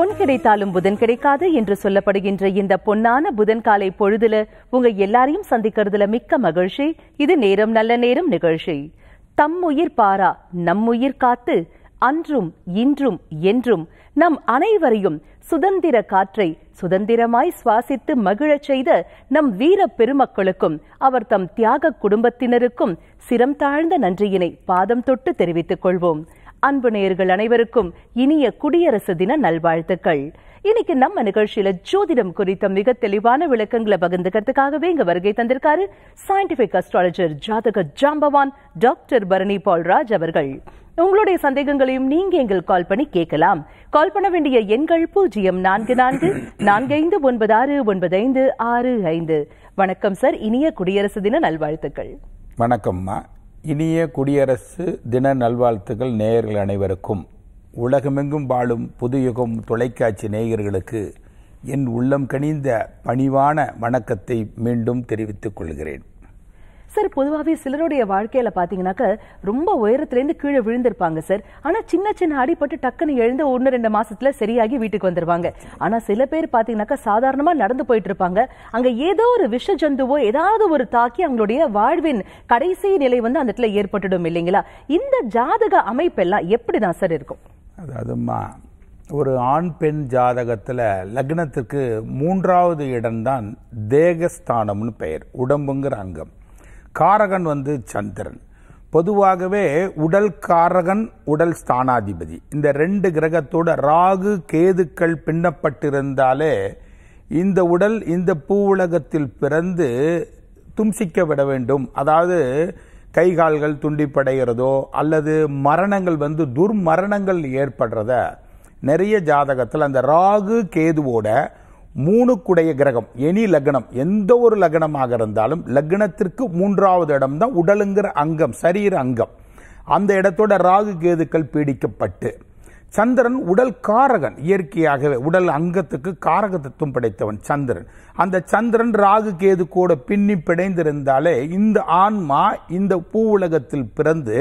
பொன் கிடைத்தாலும் புதன் கிடைக்காது என்று சொல்லப்படுகின்ற இந்த பொன்னான புதன் காலை பொழுதுல உங்க எல்லாரையும் சந்திக்கிறதுல மிக்க மகிழ்ச்சி இது நேரம் நல்ல நேரம் நிகழ்ச்சி தம் உயிர் பாரா நம் உயிர் காத்து அன்றும் இன்றும் என்றும் நம் அனைவரையும் சுதந்திர காற்றை சுதந்திரமாய் சுவாசித்து மகிழச் செய்த நம் வீர பெருமக்களுக்கும் அவர் தம் தியாக குடும்பத்தினருக்கும் சிரம் தாழ்ந்த நன்றியினை பாதம் தொட்டு தெரிவித்துக் கொள்வோம் அன்பு நேயர்கள் அனைவருக்கும் இனிய குடியரசு தின நல்வாழ்த்துக்கள் இன்னைக்கு நம்ம நிகழ்ச்சியில ஜோதிடம் குறித்த மிக தெளிவான விளக்கங்களை பகிர்ந்துக்கிறதுக்காகவே இங்க வருகை தந்திருக்காரு சயின்டிபிக் அஸ்ட்ராலஜர் ஜாதக ஜாம்பவான் டாக்டர் பரணி பால்ராஜ் அவர்கள் உங்களுடைய சந்தேகங்களையும் நீங்க எங்கள் கால் பண்ணி கேட்கலாம் கால் பண்ண வேண்டிய எண்கள் பூஜ்ஜியம் நான்கு நான்கு நான்கு ஐந்து ஒன்பது ஆறு ஒன்பது ஐந்து ஆறு ஐந்து வணக்கம் சார் இனிய குடியரசு தின நல்வாழ்த்துக்கள் வணக்கம்மா இனிய குடியரசு தின நல்வாழ்த்துக்கள் நேயர்கள் அனைவருக்கும் உலகமெங்கும் வாழும் புதுயுகம் தொலைக்காட்சி நேயர்களுக்கு என் உள்ளம் கனிந்த பணிவான வணக்கத்தை மீண்டும் தெரிவித்துக் கொள்கிறேன் சார் பொதுவாகவே சிலருடைய வாழ்க்கையில பாத்தீங்கன்னாக்க ரொம்ப உயரத்திலேருந்து கீழே விழுந்திருப்பாங்க சார் ஆனா சின்ன சின்ன அடிபட்டு டக்குன்னு எழுந்து ஒன்னு ரெண்டு மாசத்துல சரியாகி வீட்டுக்கு வந்துருவாங்க ஆனா சில பேர் பாத்தீங்கன்னாக்கா சாதாரணமா நடந்து போயிட்டு இருப்பாங்க அங்க ஏதோ ஒரு விஷ ஜந்துவோ ஏதாவது ஒரு தாக்கி அவங்களுடைய வாழ்வின் கடைசி நிலை வந்து அந்த இடத்துல ஏற்பட்டுடும் இல்லைங்களா இந்த ஜாதக அமைப்பெல்லாம் எப்படிதான் சார் இருக்கும் அதாவதுமா ஒரு ஆண் பெண் ஜாதகத்தில் லக்னத்துக்கு மூன்றாவது இடம்தான் தேகஸ்தானம்னு பெயர் உடம்புங்கிற அங்கம் காரகன் வந்து சந்திரன் பொதுவாகவே உடல் காரகன் உடல் ஸ்தானாதிபதி இந்த ரெண்டு கிரகத்தோட ராகு கேதுக்கள் பின்னப்பட்டிருந்தாலே இந்த உடல் இந்த பூ உலகத்தில் பிறந்து தும்சிக்க விட வேண்டும் அதாவது கை கால்கள் துண்டிப்படைகிறதோ அல்லது மரணங்கள் வந்து துர்மரணங்கள் ஏற்படுறத நிறைய ஜாதகத்தில் அந்த ராகு கேதுவோட மூணுக்குடைய கிரகம் எனி லக்னம் எந்த ஒரு லக்னமாக இருந்தாலும் லக்னத்திற்கு மூன்றாவது இடம் தான் உடலுங்கிற அங்கம் சரீர அங்கம் அந்த இடத்தோட ராகு கேதுக்கள் பீடிக்கப்பட்டு சந்திரன் உடல் காரகன் இயற்கையாகவே உடல் அங்கத்துக்கு காரக தத்துவம் படைத்தவன் சந்திரன் அந்த சந்திரன் ராகு கேது கூட பின்னி பிணைந்திருந்தாலே இந்த ஆன்மா இந்த பூ உலகத்தில் பிறந்து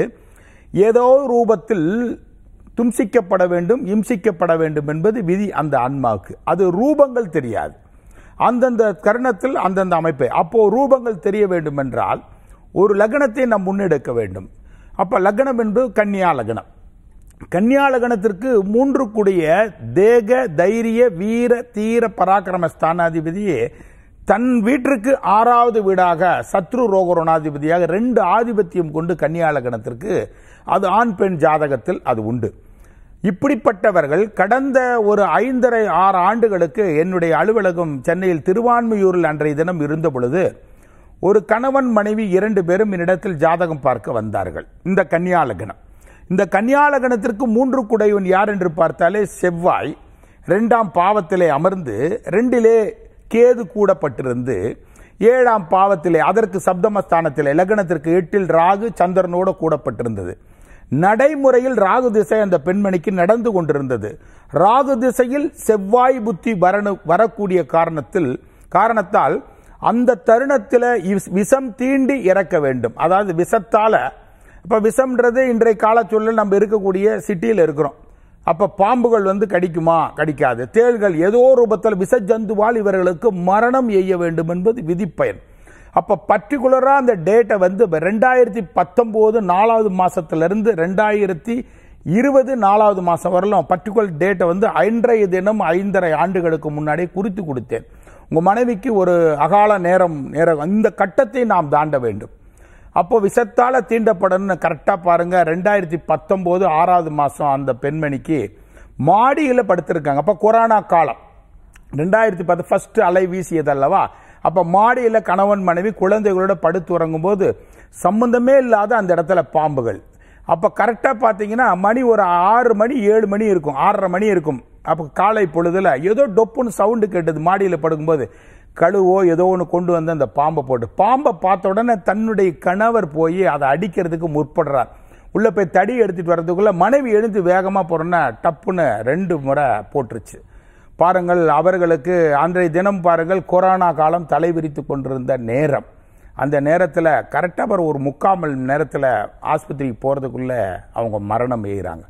ஏதோ ரூபத்தில் தும்சிக்கப்பட வேண்டும் இம்சிக்கப்பட வேண்டும் என்பது விதி அந்த ஆன்மாவுக்கு அது ரூபங்கள் தெரியாது அந்தந்த கரணத்தில் அந்தந்த அமைப்பை அப்போ ரூபங்கள் தெரிய வேண்டும் என்றால் ஒரு லக்னத்தை நாம் முன்னெடுக்க வேண்டும் அப்ப லக்னம் என்பது கன்னியா லக்னம் கன்னியா லக்னத்திற்கு மூன்று கூடிய தேக தைரிய வீர தீர பராக்கிரம ஸ்தானாதிபதியே தன் வீட்டிற்கு ஆறாவது வீடாக சத்ரு ரோகரோணாதிபதியாக ரெண்டு ஆதிபத்தியம் கொண்டு கன்னியா லக்னத்திற்கு அது ஆண் பெண் ஜாதகத்தில் அது உண்டு இப்படிப்பட்டவர்கள் கடந்த ஒரு ஐந்தரை ஆறு ஆண்டுகளுக்கு என்னுடைய அலுவலகம் சென்னையில் திருவான்மையூரில் அன்றைய தினம் இருந்த பொழுது ஒரு கணவன் மனைவி இரண்டு பேரும் என்னிடத்தில் ஜாதகம் பார்க்க வந்தார்கள் இந்த கன்னியாலகனம் இந்த கன்னியாலகனத்திற்கு மூன்று குடையவன் யார் என்று பார்த்தாலே செவ்வாய் ரெண்டாம் பாவத்திலே அமர்ந்து ரெண்டிலே கேது கூடப்பட்டிருந்து ஏழாம் பாவத்திலே அதற்கு சப்தமஸ்தானத்திலே லக்னத்திற்கு எட்டில் ராகு சந்திரனோடு கூடப்பட்டிருந்தது நடைமுறையில் ராகு திசை அந்த பெண்மணிக்கு நடந்து கொண்டிருந்தது ராகு திசையில் செவ்வாய் புத்தி வரணும் வரக்கூடிய காரணத்தில் காரணத்தால் அந்த தருணத்தில் விஷம் தீண்டி இறக்க வேண்டும் அதாவது விஷத்தால இப்ப விஷம்ன்றது இன்றைய காலச்சூழலில் நம்ம இருக்கக்கூடிய சிட்டியில் இருக்கிறோம் அப்ப பாம்புகள் வந்து கடிக்குமா கடிக்காது தேள்கள் ஏதோ ரூபத்தில் விஷ ஜந்துவால் இவர்களுக்கு மரணம் எய்ய வேண்டும் என்பது விதிப்பயன் அப்ப பர்டிகுலரா அந்த டேட்டை வந்து ரெண்டாயிரத்தி பத்தொன்பது நாலாவது மாசத்துல இருந்து ரெண்டாயிரத்தி இருபது நாலாவது மாசம் வரலாம் பர்டிகுலர் டேட்டை வந்து ஐன்றைய தினம் ஐந்தரை ஆண்டுகளுக்கு முன்னாடி குறித்து கொடுத்தேன் உங்க மனைவிக்கு ஒரு அகால நேரம் நேரம் இந்த கட்டத்தை நாம் தாண்ட வேண்டும் அப்போ விஷத்தால தீண்டப்படணும்னு கரெக்டா பாருங்க ரெண்டாயிரத்தி பத்தொன்பது ஆறாவது மாசம் அந்த பெண்மணிக்கு மாடியில் படுத்திருக்காங்க அப்ப கொரோனா காலம் ரெண்டாயிரத்தி பத்து ஃபர்ஸ்ட் அலை வீசியது அல்லவா அப்ப மாடியில் கணவன் மனைவி குழந்தைகளோட படுத்து உறங்கும் போது சம்பந்தமே இல்லாத அந்த இடத்துல பாம்புகள் அப்ப கரெக்டா பாத்தீங்கன்னா மணி ஒரு ஆறு மணி ஏழு மணி இருக்கும் ஆறரை மணி இருக்கும் அப்ப காலை பொழுதுல ஏதோ டொப்புன்னு சவுண்டு கேட்டது மாடியில் படுக்கும்போது கழுவோ ஏதோ ஒன்று கொண்டு வந்து அந்த பாம்பை போட்டு பாம்பை பார்த்த உடனே தன்னுடைய கணவர் போய் அதை அடிக்கிறதுக்கு முற்படுறார் உள்ள போய் தடி எடுத்துட்டு வர்றதுக்குள்ள மனைவி எழுந்து வேகமா போறோன்னா டப்புன்னு ரெண்டு முறை போட்டுருச்சு பாருங்கள் அவர்களுக்கு அன்றைய தினம் பாருங்கள் கொரோனா காலம் தலைவிரித்து கொண்டிருந்த நேரம் அந்த நேரத்தில் கரெக்டாக ஒரு முக்கால் மணி நேரத்தில் ஆஸ்பத்திரிக்கு போகிறதுக்குள்ள அவங்க மரணம் எய்கிறாங்க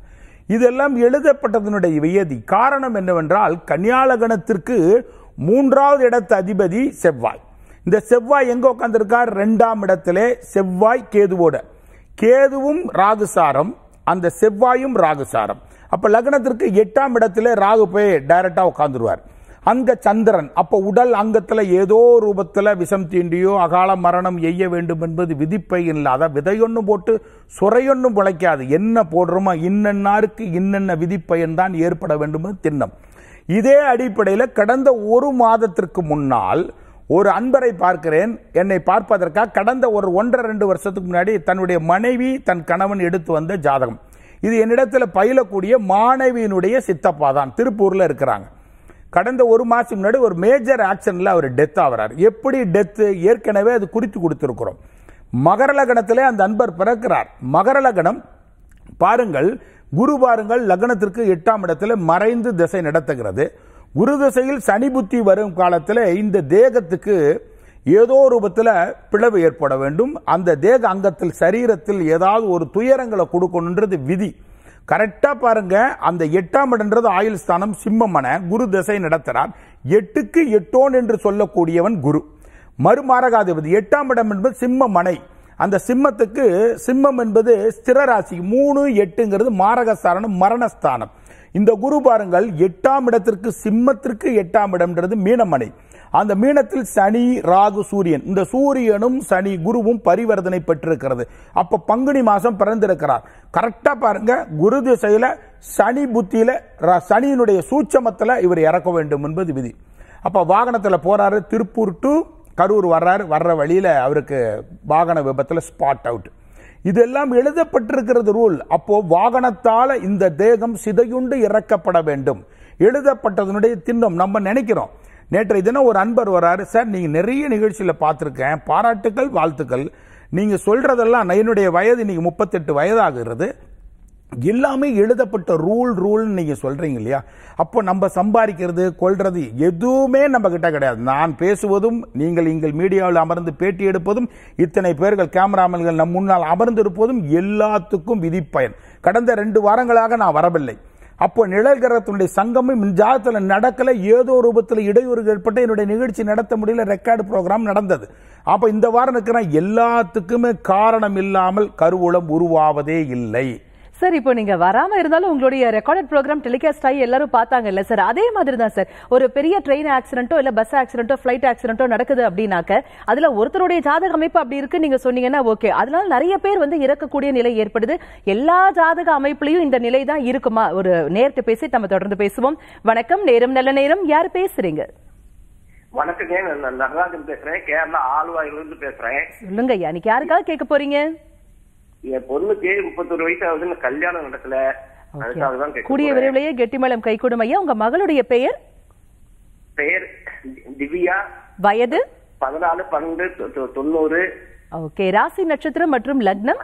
இதெல்லாம் எழுதப்பட்டதனுடைய வியதி காரணம் என்னவென்றால் கன்னியாலகணத்திற்கு மூன்றாவது இடத்து அதிபதி செவ்வாய் இந்த செவ்வாய் எங்க உட்கார்ந்திருக்கார் ரெண்டாம் இடத்திலே செவ்வாய் கேதுவோட கேதுவும் ராகுசாரம் அந்த செவ்வாயும் ராகுசாரம் அப்ப லக்னத்திற்கு எட்டாம் இடத்திலே ராகு போய் டைரக்டா உட்கார்ந்துருவார் அங்க சந்திரன் அப்ப உடல் அங்கத்துல ஏதோ ரூபத்துல விஷம் தீண்டியோ அகால மரணம் எய்ய வேண்டும் என்பது விதிப்பையின் இல்லாத விதையொன்னும் போட்டு சுரையொன்னும் பிழைக்காது என்ன போடுறோமோ இன்னன்னாருக்கு இன்னென்ன விதிப்பயன் தான் ஏற்பட வேண்டும் என்று திண்ணம் இதே அடிப்படையில் கடந்த ஒரு மாதத்திற்கு முன்னால் ஒரு அன்பரை பார்க்கிறேன் என்னை பார்ப்பதற்காக கடந்த ஒரு ஒன்றரை ரெண்டு வருஷத்துக்கு முன்னாடி தன்னுடைய மனைவி தன் கணவன் எடுத்து வந்த ஜாதகம் இது என்னிடத்துல பயிலக்கூடிய மாணவியினுடைய சித்தப்பா தான் திருப்பூர்ல இருக்கிறாங்க கடந்த ஒரு மாசம் முன்னாடி ஒரு மேஜர் ஆக்ஷன்ல அவர் டெத் ஆகிறார் எப்படி டெத் ஏற்கனவே அது குறித்து கொடுத்திருக்கிறோம் மகர லக்னத்திலே அந்த அன்பர் பிறக்கிறார் மகர லக்னம் பாருங்கள் குரு பாருங்கள் லக்னத்திற்கு எட்டாம் இடத்துல மறைந்து திசை நடத்துகிறது குரு திசையில் சனி புத்தி வரும் காலத்தில் இந்த தேகத்துக்கு ஏதோ ரூபத்தில் பிளவு ஏற்பட வேண்டும் அந்த தேக அங்கத்தில் சரீரத்தில் ஏதாவது ஒரு துயரங்களை கொடுக்கணுன்றது விதி கரெக்டா பாருங்க அந்த எட்டாம் இடம்ன்றது ஆயுள் ஸ்தானம் சிம்மமன குரு திசை நடத்துறார் எட்டுக்கு எட்டோன் என்று சொல்லக்கூடியவன் குரு மறுமாரகாதிபதி எட்டாம் இடம் என்பது சிம்ம மனை அந்த சிம்மத்துக்கு சிம்மம் என்பது ஸ்திர ராசி மூணு எட்டுங்கிறது மாரகஸ்தானம் மரணஸ்தானம் இந்த குரு பாருங்கள் எட்டாம் இடத்திற்கு சிம்மத்திற்கு எட்டாம் இடம்ன்றது மீனமனை அந்த மீனத்தில் சனி ராகு சூரியன் இந்த சூரியனும் சனி குருவும் பரிவர்த்தனை பெற்றிருக்கிறது அப்ப பங்குனி மாசம் பிறந்திருக்கிறார் கரெக்டா பாருங்க குரு திசையில சனி புத்தியில ர- சனியினுடைய சூட்சமத்துல இவர் இறக்க வேண்டும் என்பது விதி அப்ப வாகனத்துல போறாரு திருப்பூர் டு கரூர் வர்றாரு வர்ற வழியில அவருக்கு வாகன விபத்துல ஸ்பாட் அவுட் இதெல்லாம் எழுதப்பட்டிருக்கிறது ரூல் அப்போ வாகனத்தால இந்த தேகம் சிதையுண்டு இறக்கப்பட வேண்டும் எழுதப்பட்டதனுடைய திண்ணம் நம்ம நினைக்கிறோம் நேற்றைய தினம் ஒரு அன்பர் வராரு சார் நீங்க நிறைய நிகழ்ச்சியில பார்த்திருக்கேன் பாராட்டுக்கள் வாழ்த்துக்கள் நீங்க சொல்றதெல்லாம் நான் என்னுடைய வயது நீங்க முப்பத்தெட்டு வயதாகிறது எல்லாமே எழுதப்பட்ட ரூல் ரூல் நீங்க சொல்றீங்க இல்லையா அப்போ நம்ம சம்பாதிக்கிறது கொள்றது எதுவுமே நம்ம கிட்ட கிடையாது நான் பேசுவதும் நீங்கள் எங்கள் மீடியாவில் அமர்ந்து பேட்டி எடுப்பதும் இத்தனை பேர்கள் கேமராமேன்கள் நம் முன்னால் அமர்ந்திருப்பதும் எல்லாத்துக்கும் விதிப்பயன் கடந்த ரெண்டு வாரங்களாக நான் வரவில்லை அப்போ நிழல் கிரகத்தினுடைய சங்கமும் இந்த ஜாதகத்தில் நடக்கல ஏதோ ரூபத்தில் இடையூறு ஏற்பட்டு என்னுடைய நிகழ்ச்சி நடத்த முடியல ரெக்கார்டு ப்ரோக்ராம் நடந்தது அப்போ இந்த வாரம் இருக்கிற எல்லாத்துக்குமே காரணம் இல்லாமல் கருவூலம் உருவாவதே இல்லை சார் இப்போ நீங்க வராம இருந்தாலும் உங்களுடைய ரெக்கார்டட் ப்ரோக்ராம் டெலிகாஸ்ட் ஆகி எல்லாரும் பார்த்தாங்கல்ல சார் அதே மாதிரி தான் சார் ஒரு பெரிய ட்ரெயின் ஆக்சிடென்ட்டோ இல்ல பஸ் ஆக்சிடென்ட்டோ ஃபிளைட் ஆக்சிடென்ட்டோ நடக்குது அப்படின்னாக்க அதுல ஒருத்தருடைய ஜாதக அமைப்பு அப்படி இருக்கு நீங்க சொன்னீங்கன்னா ஓகே அதனால நிறைய பேர் வந்து இறக்கக்கூடிய நிலை ஏற்படுது எல்லா ஜாதக அமைப்புலயும் இந்த நிலை தான் இருக்குமா ஒரு நேர்த்து பேசி நம்ம தொடர்ந்து பேசுவோம் வணக்கம் நேரம் நல்ல நேரம் யார் பேசுறீங்க வணக்கங்க நான் நடராஜன் பேசுறேன் கேரளா ஆலுவாயில இருந்து பேசுறேன் சொல்லுங்க ஐயா இன்னைக்கு யாருக்காக கேட்க போறீங்க என் பொண்ணுக்கு முப்பத்தொரு வயசு ஆகுது இன்னும் கல்யாணம் நடக்கல அதுக்காக தான் கேட்க கூடிய போறேன். விரைவிலேயே கெட்டிமலம் கைகூடும் ஐயா உங்க மகளுடைய பெயர் பெயர் திவ்யா வயது பதினாலு பன்னெண்டு தொ- தொ- தொண்ணூறு ஓகே ராசி நட்சத்திரம் மற்றும் லக்னம்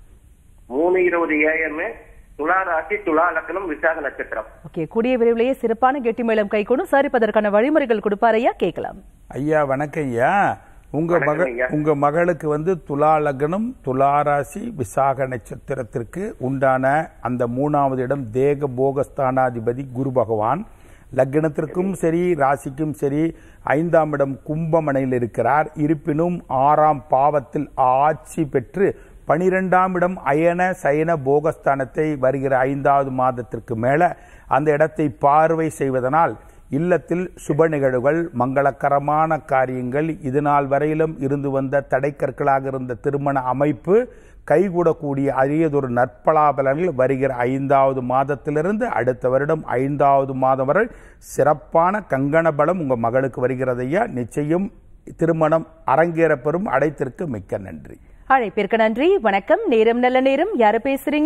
மூணு இருபது ஏஎம் துலா ராசி துலா லக்னம் விசாக நட்சத்திரம் ஓகே கூடிய விரைவிலேயே சிறப்பான கெட்டிமேளம் கைகூடும் சார் இப்ப அதற்கான வழிமுறைகள் கொடுப்பாரையா கேட்கலாம் ஐயா வணக்கம் ஐயா உங்க வணக்கம் மக ஐயா. உங்க மகளுக்கு வந்து துலா லக்னம் துலா ராசி விசாக நட்சத்திரத்திற்கு உண்டான அந்த மூணாவது இடம் தேக போகஸ்தானாதிபதி குரு பகவான் லக்னத்திற்கும் சரி ராசிக்கும் சரி ஐந்தாம் இடம் கும்பமனையில் இருக்கிறார் இருப்பினும் ஆறாம் பாவத்தில் ஆட்சி பெற்று பனிரெண்டாம் இடம் அயன சயன போகஸ்தானத்தை வருகிற ஐந்தாவது மாதத்திற்கு மேல அந்த இடத்தை பார்வை செய்வதனால் இல்லத்தில் சுப நிகழ்வுகள் மங்களகரமான காரியங்கள் இதுநாள் வரையிலும் இருந்து வந்த தடைக்கற்களாக இருந்த திருமண அமைப்பு கைகூடக்கூடிய அரியதொரு நற்பலாபலங்கள் வருகிற ஐந்தாவது மாதத்திலிருந்து அடுத்த வருடம் ஐந்தாவது மாதம் வரை சிறப்பான கங்கண பலம் உங்க மகளுக்கு வருகிறதையா நிச்சயம் திருமணம் அரங்கேறப்பெறும் அடைத்திற்கு மிக்க நன்றி அழைப்பிற்கு நன்றி வணக்கம் நேரம் நல்ல நேரம் யாரு பேசுறீங்க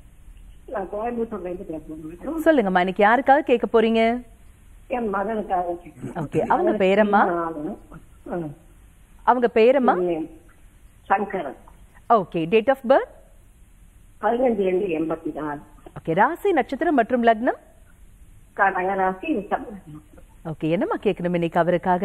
நான் கோயம்புத்தூர்ல இருந்து பேசுறேன் சொல்லுங்கம்மா இன்னைக்கு யாருக்காக கேட்க போறீங்க என் மகனுக்காக கேட்கிறேன். ஓகே அவங்க பேரம்மா நாலு. ம். அவங்க பேரம்மா ம். Sankaran okay date of birth பதினஞ்சு ரெண்டு எண்பத்தி நாலு ஓகே ராசி நட்சத்திரம் மற்றும் லக்னம் கடகராசி விசாகம். ஓகே என்னம்மா கேட்கணும் இன்னைக்கு அவருக்காக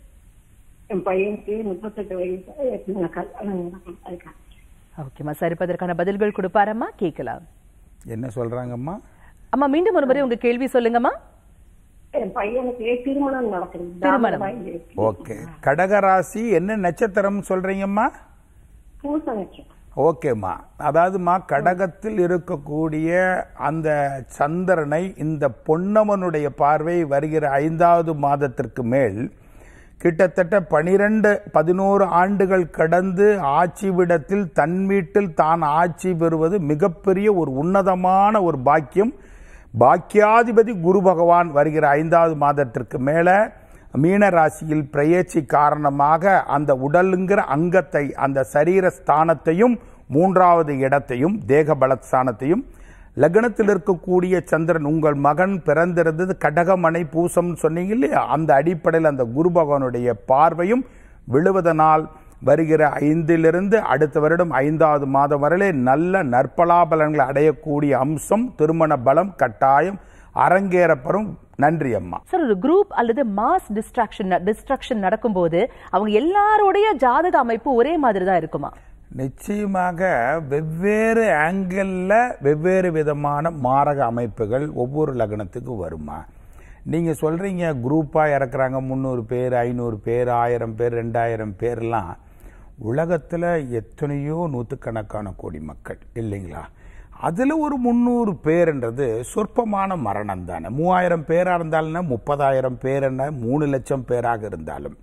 என் பையனுக்கு முப்பத்தெட்டு வயசு எப்படிங்க கல்யாணம் நடக்கும். அதுக்காக. ஓகேம்மா சார் இப்ப அதற்கான பதில்கள் கொடுப்பாரம்மா கேட்கலாம் என்ன சொல்றாங்கம்மா அம்மா மீண்டும் ஒரு முறை உங்க கேள்வி சொல்லுங்கம்மா என் பையனுக்கு திருமணம் நடக்குது திருமணம். தாமதமாகி ஓகே கடகராசி என்ன நட்சத்திரம் சொல்றீங்கம்மா பூச நட்சத்திரம் ஓகேம்மா அதாவதுமா கடகத்தில் இருக்கக்கூடிய அந்த சந்திரனை இந்த பொன்னமனுடைய பார்வை வருகிற ஐந்தாவது மாதத்திற்கு மேல் கிட்டத்தட்ட பனிரெண்டு பதினோரு ஆண்டுகள் கடந்து ஆட்சி விடத்தில் தன் வீட்டில் தான் ஆட்சி பெறுவது மிகப்பெரிய ஒரு உன்னதமான ஒரு பாக்கியம் பாக்கியாதிபதி குரு பகவான் வருகிற ஐந்தாவது மாதத்திற்கு மேல மீன ராசியில் பிரயேட்சி காரணமாக அந்த உடலுங்கிற அங்கத்தை அந்த சரீர ஸ்தானத்தையும் மூன்றாவது இடத்தையும் தேக பலஸ்தானத்தையும் லக்னத்தில் இருக்கக்கூடிய சந்திரன் உங்கள் மகன் பிறந்திருந்தது கடகமனை பூசம் சொன்னீங்க இல்லையா அந்த அடிப்படையில் அந்த குரு பகவானுடைய பார்வையும் விழுவதனால் வருகிற ஐந்திலிருந்து அடுத்த வருடம் ஐந்தாவது மாதம் வரையிலே நல்ல நற்பலாபலன்களை அடையக்கூடிய அம்சம் திருமண பலம் கட்டாயம் அரங்கேறப்பெறும் நன்றி அம்மா சார் ஒரு குரூப் அல்லது மாஸ் டிஸ்ட்ராக்ஷன் டிஸ்ட்ரக்ஷன் நடக்கும்போது அவங்க எல்லாருடைய ஜாதக அமைப்பு ஒரே மாதிரி தான் இருக்குமா நிச்சயமாக வெவ்வேறு ஆங்கிளில் வெவ்வேறு விதமான மாரக அமைப்புகள் ஒவ்வொரு லக்னத்துக்கும் வருமா நீங்கள் சொல்கிறீங்க குரூப்பாக இறக்குறாங்க முந்நூறு பேர் ஐநூறு பேர் ஆயிரம் பேர் ரெண்டாயிரம் பேர்லாம் உலகத்தில் எத்தனையோ நூற்றுக்கணக்கான கோடி மக்கள் இல்லைங்களா அதில் ஒரு முந்நூறு பேர்ன்றது சொற்பமான மரணம் தானே மூவாயிரம் பேராக இருந்தாலும் முப்பதாயிரம் பேர் என்ன மூணு லட்சம் பேராக இருந்தாலும்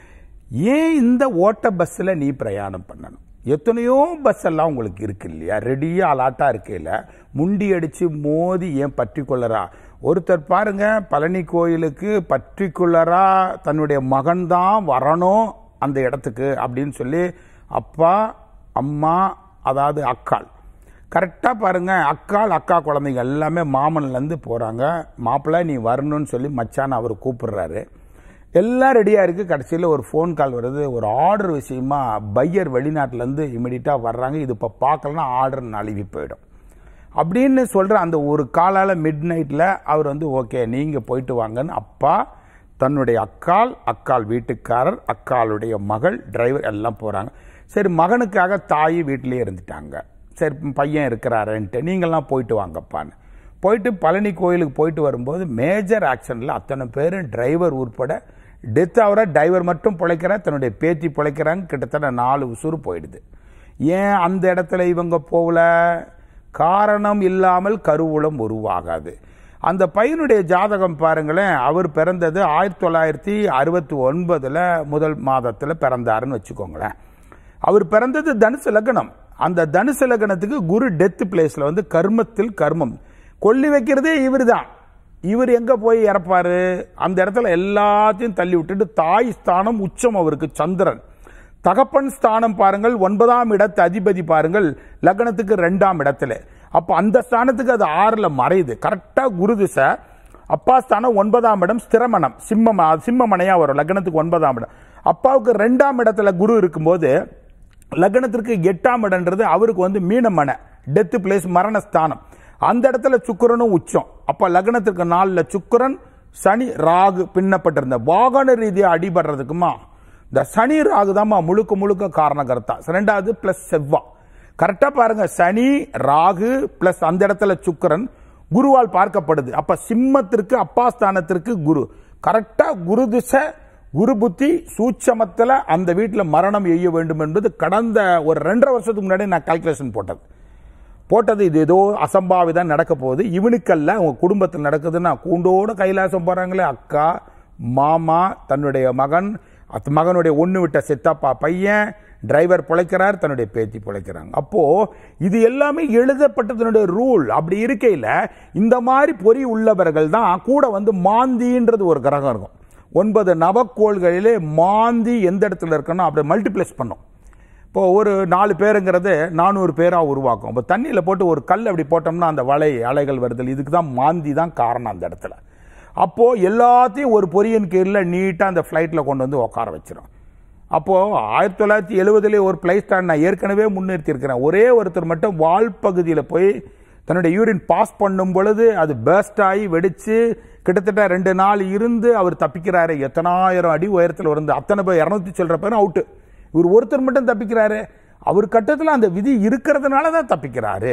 ஏன் இந்த ஓட்ட பஸ்ஸில் நீ பிரயாணம் பண்ணணும் எத்தனையோ பஸ் எல்லாம் உங்களுக்கு இருக்கு இல்லையா ரெடியாக அலாட்டாக இருக்கையில் முண்டி அடித்து மோதி ஏன் பர்டிகுலரா ஒருத்தர் பாருங்க பழனி கோயிலுக்கு பர்டிகுலரா தன்னுடைய மகன் தான் வரணும் அந்த இடத்துக்கு அப்படின்னு சொல்லி அப்பா அம்மா அதாவது அக்காள் கரெக்டாக பாருங்க அக்காள் அக்கா குழந்தைங்க எல்லாமே மாமன்லேருந்து போகிறாங்க மாப்பிள்ளை நீ வரணும்னு சொல்லி மச்சான் அவர் கூப்பிடுறாரு எல்லாம் ரெடியாக இருக்குது கடைசியில் ஒரு ஃபோன் கால் வருது ஒரு ஆர்டர் விஷயமா பையர் வெளிநாட்டிலேருந்து இமிடியட்டாக வர்றாங்க இது இப்போ பார்க்கலன்னா ஆர்டர் நழுவி போயிடும் அப்படின்னு சொல்கிற அந்த ஒரு காலால் மிட் நைட்டில் அவர் வந்து ஓகே நீங்கள் போயிட்டு வாங்கன்னு அப்பா தன்னுடைய அக்காள் அக்காள் வீட்டுக்காரர் அக்காளுடைய மகள் டிரைவர் எல்லாம் போகிறாங்க சரி மகனுக்காக தாய் வீட்டிலே இருந்துட்டாங்க சரி பையன் இருக்கிறாருன்ட்டு நீங்கள்லாம் போயிட்டு வாங்கப்பான்னு போயிட்டு பழனி கோயிலுக்கு போயிட்டு வரும்போது மேஜர் ஆக்சிடென்ட்ல அத்தனை பேரும் டிரைவர் உட்பட டெத் ஆகிற டிரைவர் மட்டும் பிழைக்கிற தன்னுடைய பேத்தி பிழைக்கிறாங்க கிட்டத்தட்ட நாலு உசுறு போயிடுது ஏன் அந்த இடத்துல இவங்க போகல காரணம் இல்லாமல் கருவூலம் உருவாகாது அந்த பையனுடைய ஜாதகம் பாருங்களேன் அவர் பிறந்தது ஆயிரத்தி தொள்ளாயிரத்தி அறுபத்தி ஒன்பதுல முதல் மாதத்துல பிறந்தாருன்னு வச்சுக்கோங்களேன் அவர் பிறந்தது தனுசு லக்னம் அந்த தனுசு லக்னத்துக்கு குரு டெத் பிளேஸ்ல வந்து கர்மத்தில் கர்மம் கொல்லி வைக்கிறதே இவர் தான் இவர் எங்க போய் இறப்பாரு அந்த இடத்துல எல்லாத்தையும் தள்ளி விட்டுட்டு தாய் ஸ்தானம் உச்சம் அவருக்கு சந்திரன் தகப்பன் ஸ்தானம் பாருங்கள் ஒன்பதாம் இடத்து அதிபதி பாருங்கள் லக்னத்துக்கு ரெண்டாம் இடத்துல அப்ப அந்த ஸ்தானத்துக்கு அது ஆறுல மறையுது கரெக்டா குரு திசை அப்பா ஸ்தானம் ஒன்பதாம் இடம் ஸ்திரமணம் சிம்மம் சிம்மமனையா வரும் லக்னத்துக்கு ஒன்பதாம் இடம் அப்பாவுக்கு ரெண்டாம் இடத்துல குரு இருக்கும்போது லக்னத்திற்கு எட்டாம் இடம்ன்றது அவருக்கு வந்து மீனமனை டெத் பிளேஸ் மரணஸ்தானம் அந்த இடத்துல சுக்கிரனும் உச்சம் அப்ப லக்னத்திற்கு நாலுல சுக்கிரன் சனி ராகு பின்னப்பட்டிருந்த வாகன ரீதியா அடிபடுறதுக்குமா இந்த சனி ராகு தான்மா முழுக்க முழுக்க காரணகர்த்தா ரெண்டாவது பிளஸ் செவ்வா கரெக்டா பாருங்க சனி ராகு பிளஸ் அந்த இடத்துல சுக்கிரன் குருவால் பார்க்கப்படுது அப்ப சிம்மத்திற்கு அப்பாஸ்தானத்திற்கு குரு கரெக்டா குரு திசை குரு புத்தி சூட்சமத்துல அந்த வீட்டில் மரணம் எய்ய வேண்டும் என்பது கடந்த ஒரு ரெண்டரை வருஷத்துக்கு முன்னாடி நான் கால்குலேஷன் போட்டது போட்டது இது ஏதோ அசம்பாவிதம் நடக்க போகுது இவனுக்கல்ல உங்க குடும்பத்தில் நடக்குதுன்னா கூண்டோட கைலாசம் போறாங்களே அக்கா மாமா தன்னுடைய மகன் அத் மகனுடைய ஒன்று விட்ட சித்தப்பா பையன் டிரைவர் பிழைக்கிறார் தன்னுடைய பேத்தி பிழைக்கிறாங்க அப்போ இது எல்லாமே எழுதப்பட்டதனுடைய ரூல் அப்படி இருக்கையில் இந்த மாதிரி பொறி உள்ளவர்கள் தான் கூட வந்து மாந்தின்றது ஒரு கிரகம் இருக்கும் ஒன்பது நவக்கோள்களிலே மாந்தி எந்த இடத்துல இருக்கணும் அப்படி மல்டிப்ளெக்ஸ் பண்ணும் இப்போ ஒரு நாலு பேருங்கிறது நானூறு பேராக உருவாக்கும் இப்போ தண்ணியில் போட்டு ஒரு கல் அப்படி போட்டோம்னா அந்த வலை அலைகள் வருதல் இதுக்கு தான் மாந்தி தான் காரணம் அந்த இடத்துல அப்போது எல்லாத்தையும் ஒரு பொரியன் கீழில் நீட்டாக அந்த ஃப்ளைட்டில் கொண்டு வந்து உட்கார வச்சிடும் அப்போது ஆயிரத்தி தொள்ளாயிரத்தி எழுபதுலேயே ஒரு பிளேஸ் தான் நான் ஏற்கனவே முன்னிறுத்தியிருக்கிறேன் ஒரே ஒருத்தர் மட்டும் வால் பகுதியில் போய் தன்னுடைய யூரின் பாஸ் பண்ணும் பொழுது அது பேஸ்ட் ஆகி வெடிச்சு கிட்டத்தட்ட ரெண்டு நாள் இருந்து அவர் தப்பிக்கிறாரு எத்தனாயிரம் அடி உயரத்தில் இருந்து அத்தனை பேர் இரநூத்தி சொல்ற பேரும் அவுட்டு இவர் ஒருத்தர் மட்டும் தப்பிக்கிறாரு அவர் கட்டத்தில் அந்த விதி இருக்கிறதுனால தான் தப்பிக்கிறாரு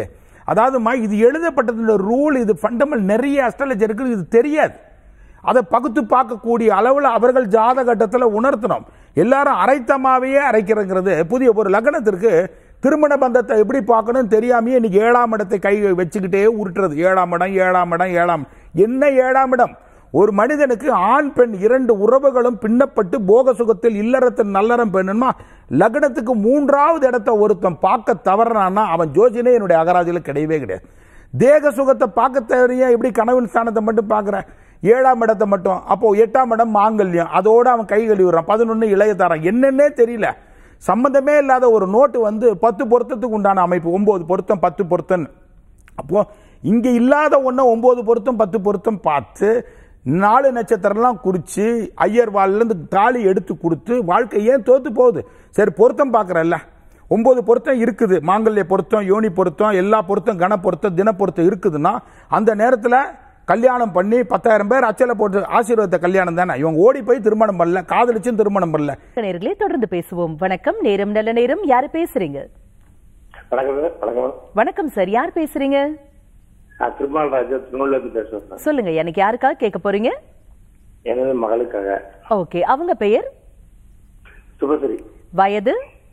அதாவதுமா இது எழுதப்பட்டது ரூல் இது ஃபண்டமெண்டல் நிறைய அஸ்ட்ராலஜி இருக்குது இது தெரியாது அதை பகுத்து பார்க்கக்கூடிய அளவில் அவர்கள் ஜாதகட்டத்தில் உணர்த்தணும் எல்லாரும் அரைத்தமாவையே அரைக்கிறங்கிறது புதிய ஒரு லக்னத்திற்கு திருமண பந்தத்தை எப்படி பார்க்கணும் தெரியாமையே இன்னைக்கு ஏழாம் இடத்தை கை வச்சுக்கிட்டே உருட்டுறது ஏழாம் இடம் ஏழாம் இடம் ஏழாம் என்ன ஏழாம் இடம் ஒரு மனிதனுக்கு ஆண் பெண் இரண்டு உறவுகளும் பின்னப்பட்டு போக சுகத்தில் இல்லறத்தின் நல்லறம் பெண்ணுமா லக்னத்துக்கு மூன்றாவது இடத்தை ஒருத்தன் பார்க்க தவறானா அவன் ஜோசினே என்னுடைய அகராஜில் கிடையவே கிடையாது தேக சுகத்தை பார்க்க தெரிய எப்படி கனவின் ஸ்தானத்தை மட்டும் பார்க்குறேன் ஏழாம் இடத்தை மட்டும் அப்போ எட்டாம் இடம் மாங்கல்யம் அதோட அவன் கை கழுவி விடுறான் பதினொன்று இளைய தரம் என்னன்னே தெரியல சம்பந்தமே இல்லாத ஒரு நோட்டு வந்து பத்து பொருத்தத்துக்கு உண்டான அமைப்பு ஒன்பது பொருத்தம் பத்து பொருத்தம் அப்போ இங்க இல்லாத ஒன்றை ஒன்பது பொருத்தம் பத்து பொருத்தம் பார்த்து நாலு நட்சத்திரம்லாம் குறிச்சு ஐயர் இருந்து தாலி எடுத்து கொடுத்து வாழ்க்கை ஏன் தோத்து போகுது சரி பொருத்தம் பார்க்குறல்ல ஒன்பது பொருத்தம் இருக்குது மாங்கல்ய பொருத்தம் யோனி பொருத்தம் எல்லா பொருத்தம் கன பொருத்தம் தின பொருத்தம் இருக்குதுன்னா அந்த நேரத்தில் கல்யாணம் பண்ணி பத்தாயிரம் பேர் அச்சல போட்டு ஆசீர்வாத கல்யாணம் தானே இவங்க ஓடி போய் திருமணம் பண்ணல காதலிச்சும் திருமணம் பண்ணல நேர்களே தொடர்ந்து பேசுவோம் வணக்கம் நேரம் நல்ல நேரம் யாரு பேசுறீங்க வணக்கம் சார் வணக்கம் வணக்கம் சார் யார் பேசுறீங்க நான் திருமால் ராஜா திருநெல்வேலி பேசுறேன் சார் சொல்லுங்க எனக்கு யாருக்காக கேட்க போறீங்க எனது மகளுக்காக ஓகே அவங்க பெயர் சுபஸ்ரீ வயது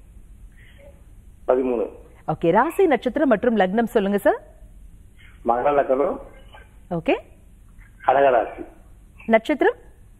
பதிமூணு ஓகே ராசி நட்சத்திரம் மற்றும் லக்னம் சொல்லுங்க சார் மகன லக்கணம் ஓகே கடகராசி நட்சத்திரம்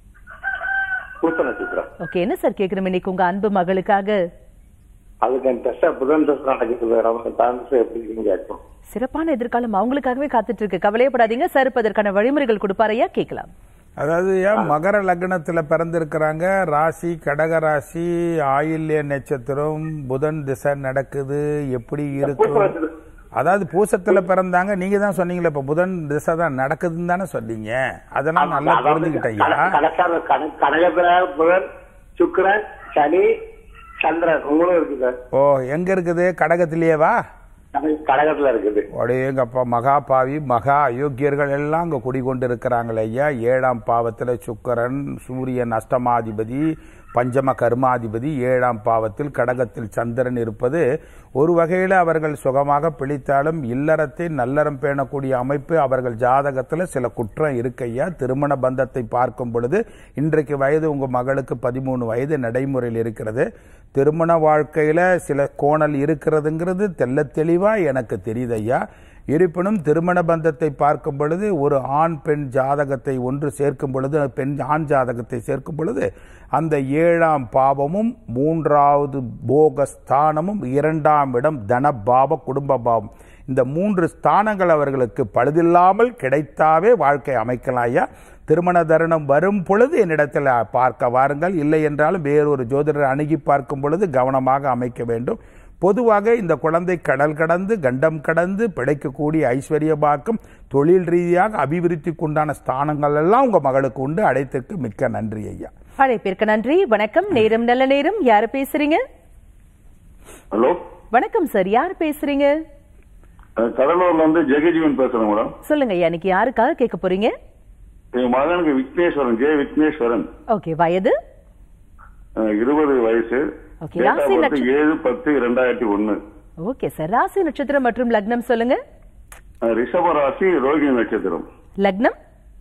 பூத்த நட்சத்திரம் ஓகே என்ன சார் கேட்கணும் இன்னைக்கு உங்க அன்பு மகளுக்காக அதுக்கு என் டெஸ்டா புதன் டெஸ்ட் நடக்குது அவங்க டான்ஸ் எப்படி இருக்குன்னு கேட்கும் சிறப்பான எதிர்காலம் அவங்களுக்காகவே காத்துட்டு இருக்கு கவலையப்படாதீங்க சார் இப்ப அதற்கான வழிமுறைகள் கொடுப்பாரையா கேட்கலாம் அதாவது ஏன் மகர லக்னத்துல பிறந்திருக்கிறாங்க ராசி கடக ராசி ஆயில்ய நட்சத்திரம் புதன் திசை நடக்குது எப்படி இருக்கும் அதாவது பூசத்துல பிறந்தாங்க நீங்க தான் சொன்னீங்களே இப்ப புதன் திசை தான் நடக்குதுன்னு தானே சொன்னீங்க அதெல்லாம் நல்லா புரிஞ்சுக்கிட்டீங்க கடகத்துல புதன் சுக்கிரன் சனி சந்திரன் உங்களும் இருக்கு சார் ஓ எங்க இருக்குது கடகத்திலேயேவா கடக- கடகத்துல இருக்குது அடேங்கப்பா மகா பாவி மகா அயோக்கியர்கள் எல்லாம் அங்க குடிகொண்டு இருக்கிறாங்களே ஐயா ஏழாம் பாவத்துல சுக்கரன் சூரியன் அஷ்டமாதிபதி பஞ்சம கர்மாதிபதி ஏழாம் பாவத்தில் கடகத்தில் சந்திரன் இருப்பது ஒரு வகையில் அவர்கள் சுகமாக பிழைத்தாலும் இல்லறத்தை நல்லறம் பேணக்கூடிய அமைப்பு அவர்கள் ஜாதகத்தில் சில குற்றம் இருக்கையா திருமண பந்தத்தை பார்க்கும் பொழுது இன்றைக்கு வயது உங்க மகளுக்கு பதிமூணு வயது நடைமுறையில் இருக்கிறது திருமண வாழ்க்கையில சில கோணல் இருக்கிறதுங்கிறது தெள்ள தெளிவா எனக்கு தெரியுது ஐயா இருப்பினும் திருமண பந்தத்தை பார்க்கும் பொழுது ஒரு ஆண் பெண் ஜாதகத்தை ஒன்று சேர்க்கும் பொழுது பெண் ஆண் ஜாதகத்தை சேர்க்கும் பொழுது அந்த ஏழாம் பாவமும் மூன்றாவது போக ஸ்தானமும் இரண்டாம் இடம் தனபாவ குடும்ப பாவம் இந்த மூன்று ஸ்தானங்கள் அவர்களுக்கு பழுதில்லாமல் கிடைத்தாவே வாழ்க்கை அமைக்கலாம் ஐயா திருமண தருணம் வரும் பொழுது என்னிடத்தில் பார்க்க வாருங்கள் இல்லை என்றாலும் வேறொரு ஜோதிடர் அணுகி பார்க்கும் பொழுது கவனமாக அமைக்க வேண்டும் பொதுவாக இந்த குழந்தை கடல் கடந்து கண்டம் கடந்து பிழைக்கக்கூடிய ஐஸ்வர்யமாக்கும் தொழில் ரீதியாக அபிவிருத்திக்கு உண்டான ஸ்தானங்கள் எல்லாம் உங்க மகளுக்கு உண்டு அடைத்திற்கு மிக்க நன்றி ஐயா அழைப்பிற்கு நன்றி வணக்கம் நேரம் நல்ல நேரம் யாரு பேசுறீங்க ஹலோ வணக்கம் சார் யார் பேசுறீங்க அஹ் கடலூர்ல இருந்து ஜெகஜீவன் பேசுறேன் மேடம் சொல்லுங்க ஐயா இன்னைக்கு யாருக்காக கேட்க போறீங்க என் மகனுக்கு விக்னேஸ்வரன் ஜெய விக்னேஸ்வரன் ஓகே வயது அஹ் இருபது வயசு Okay, Date of ராசி birth நட்சத்திரம். ஏழு பத்து இரண்டாயிரத்தி ஒண்ணு ஓகே சார் ராசி நட்சத்திரம் மற்றும் லக்னம் சொல்லுங்க அஹ் ரிஷப ராசி ரோகிணி நட்சத்திரம் லக்னம்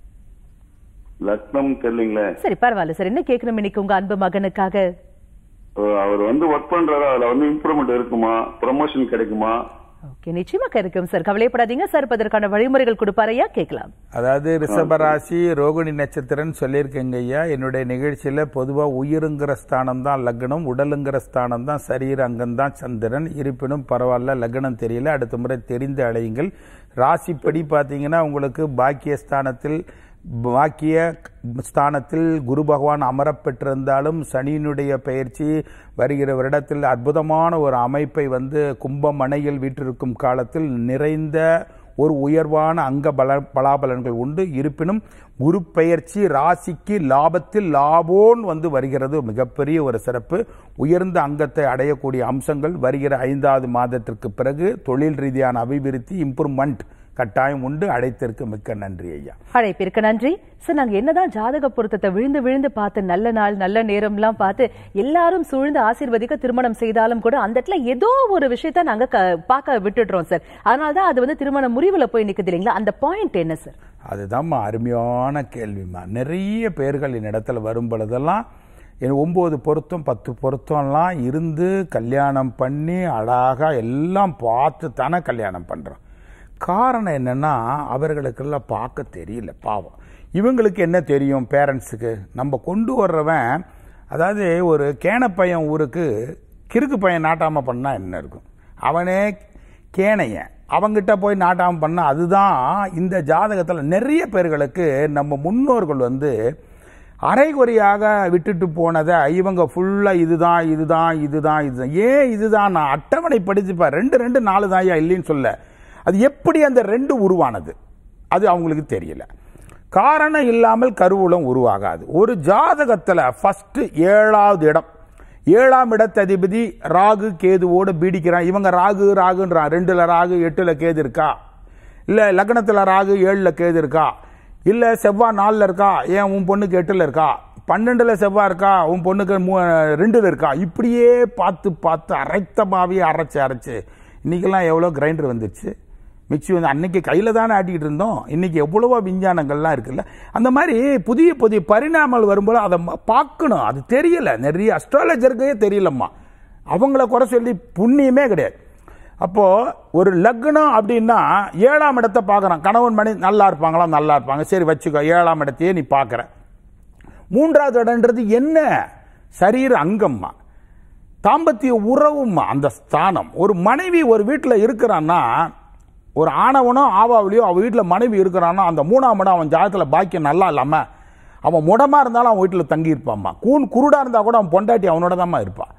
லக்னம் தெரியலீங்களே சரி பரவாயில்ல சார் என்ன கேட்கணும் இன்னைக்கு உங்க அன்பு மகனுக்காக அஹ் அவர் வந்து ஒர்க் பண்றாரு அதுல வந்து இம்ப்ரூவ்மெண்ட் இருக்குமா ப்ரமோஷன் கிடைக்குமா ஓகே நிச்சயமா இருக்கும் சார் கவலைப்படாதீங்க சார் இப்ப அதற்கான வழிமுறைகள் கொடுப்பாரையா கேட்கலாம் அதாவது ரிஷபராசி ரோகிணி நட்சத்திரன் சொல்லியிருக்கேங்க ஐயா என்னுடைய நிகழ்ச்சியில பொதுவா உயிருங்கிற ஸ்தானம் தான் லக்னம் உடலுங்கிற ஸ்தானம் தான் சரீர அங்கம் தான் சந்திரன் இருப்பினும் பரவாயில்ல லக்னம் தெரியல அடுத்த முறை தெரிந்து அழையுங்கள் ராசிப்படி பார்த்தீங்கன்னா உங்களுக்கு பாக்கியஸ்தானத்தில் பாக்கிய ஸ்தானத்தில் குரு பகவான் அமரப்பெற்றிருந்தாலும் சனியினுடைய பயிற்சி வருகிற வருடத்தில் அற்புதமான ஒரு அமைப்பை வந்து கும்பமனையில் வீற்றிருக்கும் காலத்தில் நிறைந்த ஒரு உயர்வான அங்க பல பலாபலன்கள் உண்டு இருப்பினும் குரு பெயர்ச்சி ராசிக்கு லாபத்தில் லாபோன் வந்து வருகிறது மிகப்பெரிய ஒரு சிறப்பு உயர்ந்த அங்கத்தை அடையக்கூடிய அம்சங்கள் வருகிற ஐந்தாவது மாதத்திற்கு பிறகு தொழில் ரீதியான அபிவிருத்தி இம்ப்ரூவ்மெண்ட் கட்டாயம் உண்டு அழைத்திற்கு மிக்க நன்றி ஐயா அழைப்பிற்கு நன்றி சார் நாங்க என்னதான் ஜாதக பொருத்தத்தை விழுந்து விழுந்து பார்த்து நல்ல நாள் நல்ல நேரம்லாம் பார்த்து எல்லாரும் சூழ்ந்து ஆசீர்வதிக்க திருமணம் செய்தாலும் கூட அந்த இடத்துல ஏதோ ஒரு விஷயத்த நாங்க க- பார்க்க விட்டுடுறோம் சார் அதனாலதான் அது வந்து திருமண முறிவுல போய் நிக்குது இல்லைங்களா அந்த பாயிண்ட் என்ன சார் அதுதாம்மா அருமையான கேள்விம்மா நிறைய பேர்கள் என்னிடத்துல வரும் பொழுதெல்லாம் என் ஒம்பது பொருத்தம் பத்து பொருத்தம்லாம் இருந்து கல்யாணம் பண்ணி அழகாக எல்லாம் பார்த்து தானே கல்யாணம் பண்ணுறோம் காரணம் என்னன்னா அவர்களுக்கெல்லாம் பார்க்க தெரியல பாவம் இவங்களுக்கு என்ன தெரியும் பேரண்ட்ஸுக்கு நம்ம கொண்டு வர்றவன் அதாவது ஒரு கேன பையன் ஊருக்கு கிறுக்கு பையன் நாட்டாமல் பண்ணால் என்ன இருக்கும் அவனே கேனையன் அவங்கிட்ட போய் நாட்டாமல் பண்ணால் அதுதான் இந்த ஜாதகத்தில் நிறைய பேர்களுக்கு நம்ம முன்னோர்கள் வந்து அரைகுறையாக விட்டுட்டு போனதை இவங்க ஃபுல்லாக இதுதான் இதுதான் இதுதான் இதுதான் ஏன் இதுதான் நான் அட்டவணை படிச்சுப்பா ரெண்டு ரெண்டு நாலு தாயா இல்லைன்னு சொல்ல அது எப்படி அந்த ரெண்டு உருவானது அது அவங்களுக்கு தெரியல காரணம் இல்லாமல் கருவூலம் உருவாகாது ஒரு ஜாதகத்தில் ஃபர்ஸ்ட் ஏழாவது இடம் ஏழாம் இடத்ததிபதி ராகு கேதுவோடு பீடிக்கிறான் இவங்க ராகு ராகுன்றான் ரெண்டுல ராகு எட்டுல கேது இருக்கா இல்ல லக்னத்துல ராகு ஏழுல கேது இருக்கா இல்ல செவ்வாய் நாலுல இருக்கா ஏன் உன் பொண்ணுக்கு எட்டுல இருக்கா பன்னெண்டுல செவ்வாய் இருக்கா உன் பொண்ணுக்கு மூ- ரெண்டுல இருக்கா இப்படியே பார்த்து பார்த்து அரைத்தமாவே அரைச்சு அரைச்சு இன்னைக்கெல்லாம் எவ்வளோ கிரைண்டர் வந்துருச்சு மிக்ஸி வந்து அன்னைக்கு கையில் தானே ஆட்டிக்கிட்டு இருந்தோம் இன்னைக்கு எவ்வளவோ விஞ்ஞானங்கள்லாம் இருக்குல்ல அந்த மாதிரி புதிய புதிய பரிணாமல் வரும்போது அதை ம- பார்க்கணும் அது தெரியல நிறைய அஸ்ட்ராலஜருக்கே தெரியலம்மா அவங்கள குறை சொல்லி புண்ணியமே கிடையாது அப்போ ஒரு லக்னம் அப்படின்னா ஏழாம் இடத்தை பார்க்கறான் கணவன் மணி நல்லா இருப்பாங்களா நல்லா இருப்பாங்க சரி வச்சுக்கோ ஏழாம் இடத்தையே நீ பார்க்கற மூன்றாவது இடம்ன்றது என்ன சரீர அங்கம்மா தாம்பத்திய உறவும்மா அந்த ஸ்தானம் ஒரு மனைவி ஒரு வீட்டில் இருக்கிறான்னா ஒரு ஆணவனோ ஆவாவிலையோ அவன் வீட்டில் மனைவி இருக்கிறான்னா அந்த மூணாம் இடம் அவன் ஜாதகத்தில் பாக்கியம் நல்லா இல்லாமல் அவன் முடமா இருந்தாலும் அவன் வீட்டில் தங்கி இருப்பான்மா கூன் குருடா இருந்தால் கூட அவன் பொண்டாட்டி அவனோட தான்மா இருப்பான்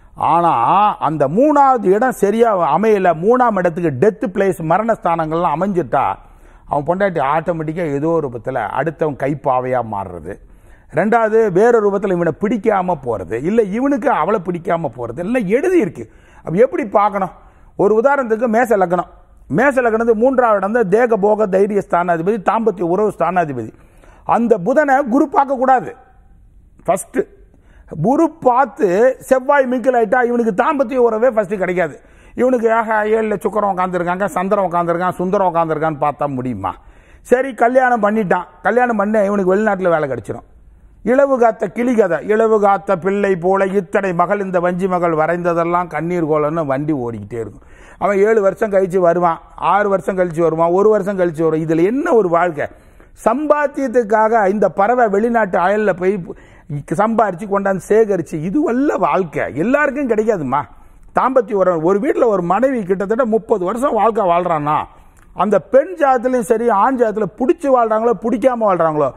ஆனால் அந்த மூணாவது இடம் சரியா அமையல மூணாம் இடத்துக்கு டெத் பிளேஸ் மரணஸ்தானங்கள்லாம் அமைஞ்சிட்டா அவன் பொண்டாட்டி ஆட்டோமேட்டிக்காக ஏதோ ஒரு ரூபத்தில் அடுத்தவன் கைப்பாவையாக மாறுறது ரெண்டாவது வேற ரூபத்தில் இவனை பிடிக்காம போறது இல்லை இவனுக்கு அவளை பிடிக்காம போறது எல்லாம் எழுதி இருக்கு அப்ப எப்படி பார்க்கணும் ஒரு உதாரணத்துக்கு மேச லக்னம் மேச லக்னத்து மூன்றாவது இடம் தான் தேக போக தைரிய ஸ்தானாதிபதி தாம்பத்திய உறவு ஸ்தானாதிபதி அந்த புதனை குரு பார்க்க கூடாது ஃபர்ஸ்ட் குரு பார்த்து செவ்வாய் மிக்கல் ஆயிட்டா இவனுக்கு தாம்பத்திய உறவே ஃபர்ஸ்ட் கிடைக்காது இவனுக்கு ஆஹா ஏழுல சுக்கரம் உட்காந்துருக்காங்க சந்திரன் உட்காந்துருக்கான் சுந்தரம் உட்காந்துருக்கான்னு பார்த்தா முடியுமா சரி கல்யாணம் பண்ணிட்டான் கல்யாணம் பண்ண இவனுக்கு வெளிநாட்டில் வேலை கிடைச்சிடும் இளவு காத்த கிளி கதை இளவு காத்த பிள்ளை போல இத்தனை மகள் இந்த வஞ்சி மகள் வரைந்ததெல்லாம் கண்ணீர் கோலன்னு வண்டி ஓடிக்கிட்டே இருக்கும் அவன் ஏழு வருஷம் கழிச்சு வருவான் ஆறு வருஷம் கழிச்சு வருவான் ஒரு வருஷம் கழிச்சு வரும் இதுல என்ன ஒரு வாழ்க்கை சம்பாத்தியத்துக்காக இந்த பறவை வெளிநாட்டு அயல்ல போய் சம்பாரிச்சு கொண்டாந்து சேகரிச்சு இதுவல்ல வாழ்க்கை எல்லாருக்கும் கிடைக்காதுமா தாம்பத்திய ஒரு ஒரு வீட்டில் ஒரு மனைவி கிட்டத்தட்ட முப்பது வருஷம் வாழ்க்கை வாழ்றான்னா அந்த பெண் ஜாதத்திலையும் சரி ஆண் ஜாதத்துல பிடிச்சி வாழ்றாங்களோ பிடிக்காம வாழ்றாங்களோ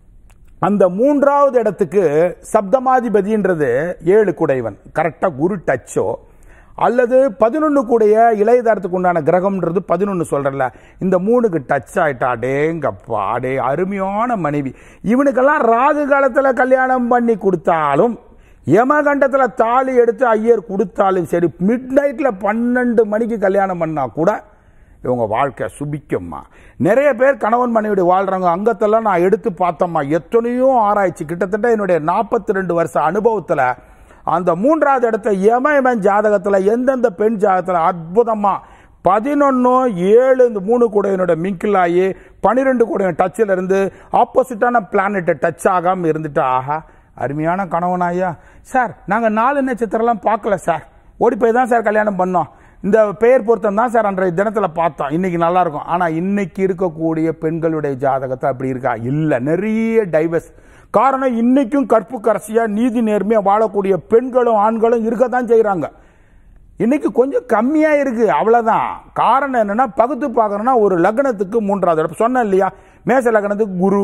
அந்த மூன்றாவது இடத்துக்கு சப்தமாதிபதின்றது ஏழு குடைவன் கரெக்டா குரு டச்சோ அல்லது பதினொன்னு கூடைய இளையதாரத்துக்கு உண்டான கிரகம்ன்றது பதினொன்னு சொல்றல இந்த மூணுக்கு டச் ஆயிட்டா அடேங்கப்பா அடே அருமையான மனைவி இவனுக்கெல்லாம் ராகு காலத்துல கல்யாணம் பண்ணி கொடுத்தாலும் யமகண்டத்துல தாலி எடுத்து ஐயர் கொடுத்தாலும் சரி மிட் நைட்ல பன்னெண்டு மணிக்கு கல்யாணம் பண்ணா கூட இவங்க வாழ்க்கை சுபிக்கும்மா நிறைய பேர் கணவன் மனைவி வாழ்றாங்க அங்கத்தெல்லாம் நான் எடுத்து பார்த்தோம்மா எத்தனையோ ஆராய்ச்சி கிட்டத்தட்ட என்னுடைய நாற்பத்தி ரெண்டு வருஷ அனுபவத்துல அந்த மூன்றாவது இடத்த யமயமன் ஜாதகத்துல எந்தெந்த பெண் ஜாதகத்துல அற்புதமா பதினொன்னு ஏழு இந்த மூணு கூடையனோட மிங்கிள் ஆகி பனிரெண்டு கூடைய டச்சில் இருந்து ஆப்போசிட்டான பிளானெட்டை டச் ஆகாம இருந்துட்டு ஆஹா அருமையான கணவனாயா சார் நாங்க நாலு நட்சத்திரம்லாம் பார்க்கல சார் ஓடி போய் தான் சார் கல்யாணம் பண்ணோம் இந்த பெயர் பொருத்தம் தான் சார் அன்றைய தினத்துல பார்த்தோம் இன்னைக்கு நல்லா இருக்கும் ஆனா இன்னைக்கு இருக்கக்கூடிய பெண்களுடைய ஜாதகத்தை அப்படி இருக்கா இல்ல நிறைய டைவர்ஸ் காரணம் இன்னைக்கும் கற்பு கரசியா நீதி நேர்மையா வாழக்கூடிய பெண்களும் ஆண்களும் இருக்கத்தான் செய்றாங்க இன்னைக்கு கொஞ்சம் கம்மியா இருக்கு அவ்வளவுதான் காரணம் என்னன்னா பகுத்து பார்க்கணும்னா ஒரு லக்னத்துக்கு மூன்றாவது இடம் சொன்னேன் இல்லையா மேச லக்னத்துக்கு குரு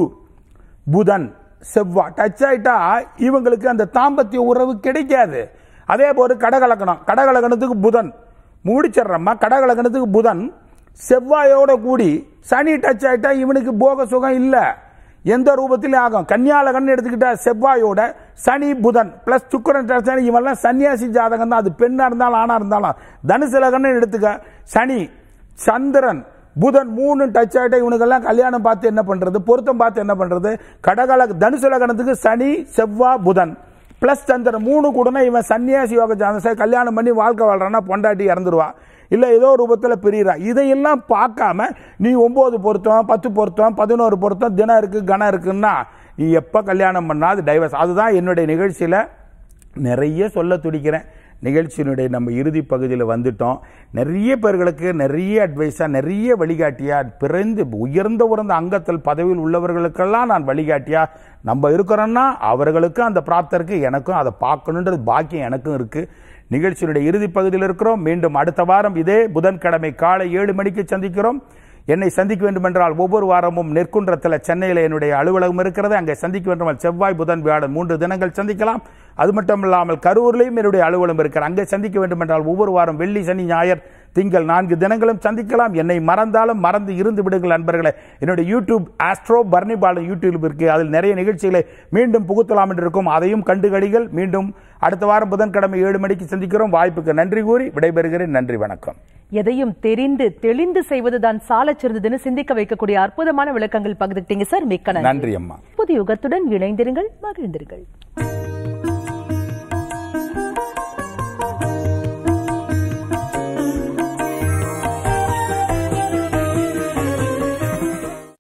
புதன் செவ்வாய் டச் ஆயிட்டா இவங்களுக்கு அந்த தாம்பத்திய உறவு கிடைக்காது அதே போல கடகலக்கணம் கடகலக்கணத்துக்கு புதன் முடிச்சிடுறம்மா கடகலக்கணத்துக்கு புதன் செவ்வாயோட கூடி சனி டச் ஆயிட்டா இவனுக்கு போக சுகம் இல்ல எந்த ரூபத்திலும் ஆகும் கன்னியாலகன் எடுத்துக்கிட்டா செவ்வாயோட சனி புதன் பிளஸ் சுக்கரன் டச் ஆகி இவெல்லாம் சன்னியாசி ஜாதகம் தான் அது பெண்ணா இருந்தாலும் ஆணா இருந்தாலும் தனுசு லகன்னு எடுத்துக்க சனி சந்திரன் புதன் மூணு டச் ஆகிட்ட இவனுக்கெல்லாம் கல்யாணம் பார்த்து என்ன பண்றது பொருத்தம் பார்த்து என்ன பண்றது கடகல தனுசு லக்னத்துக்கு சனி செவ்வாய் புதன் பிளஸ் சந்திரன் மூணு கூடனா இவன் சன்னியாசி யோக ஜாதகம் கல்யாணம் பண்ணி வாழ்க்கை வாழ்றான்னா பொண்டாட்டி இறந்துருவா இல்ல ஏதோ ரூபத்தில் பிரியிறா இதையெல்லாம் பார்க்காம நீ ஒன்பது பொருத்தம் பத்து பொருத்தம் பதினோரு பொருத்தம் தினம் இருக்கு கணம் இருக்குன்னா நீ எப்ப கல்யாணம் பண்ணா அது டைவர்ஸ் அதுதான் என்னுடைய நிகழ்ச்சியில நிறைய சொல்ல துடிக்கிறேன் நிகழ்ச்சியினுடைய நம்ம இறுதி பகுதியில் வந்துட்டோம் நிறைய பேர்களுக்கு நிறைய அட்வைஸா நிறைய வழிகாட்டியா பிறந்து உயர்ந்த உயர்ந்த அங்கத்தில் பதவியில் உள்ளவர்களுக்கெல்லாம் நான் வழிகாட்டியா நம்ம இருக்கிறோம்னா அவர்களுக்கும் அந்த பிராப்தருக்கு எனக்கும் அதை பார்க்கணுன்றது பாக்கியம் எனக்கும் இருக்கு நிகழ்ச்சியினுடைய இறுதி பகுதியில் இருக்கிறோம் மீண்டும் அடுத்த வாரம் இதே புதன்கிழமை காலை ஏழு மணிக்கு சந்திக்கிறோம் என்னை சந்திக்க வேண்டுமென்றால் ஒவ்வொரு வாரமும் நெற்குன்றத்தில் சென்னையில் என்னுடைய அலுவலகம் இருக்கிறது அங்கே சந்திக்க வேண்டுமால் செவ்வாய் புதன் வியாழன் மூன்று தினங்கள் சந்திக்கலாம் அது மட்டும் இல்லாமல் கரூர்லையும் என்னுடைய அலுவலகம் இருக்கிறது அங்கே சந்திக்க வேண்டுமென்றால் ஒவ்வொரு வாரம் வெள்ளி சனி ஞாயிறு திங்கள் நான்கு தினங்களும் சந்திக்கலாம் என்னை மறந்தாலும் மறந்து இருந்து விடுங்கள் நண்பர்களே என்னுடைய யூடியூப் ஆஸ்ட்ரோ பர்னிபாலன் யூடியூப் இருக்கு அதில் நிறைய நிகழ்ச்சிகளை மீண்டும் புகுத்தலாம் என்று இருக்கும் அதையும் கண்டுகடிகள் மீண்டும் அடுத்த வாரம் புதன்கிழமை ஏழு மணிக்கு சந்திக்கிறோம் வாய்ப்புக்கு நன்றி கூறி விடைபெறுகிறேன் நன்றி வணக்கம் எதையும் தெரிந்து தெளிந்து செய்வதுதான் சாலச் சிறந்ததுன்னு சிந்திக்க வைக்கக்கூடிய அற்புதமான விளக்கங்கள் பகிர்ந்துட்டீங்க சார் மிக்க நன்றி நன்றி அம்மா புது யுகத்துடன் இணைந்திருங்கள் மகிழ்ந்திருங்கள்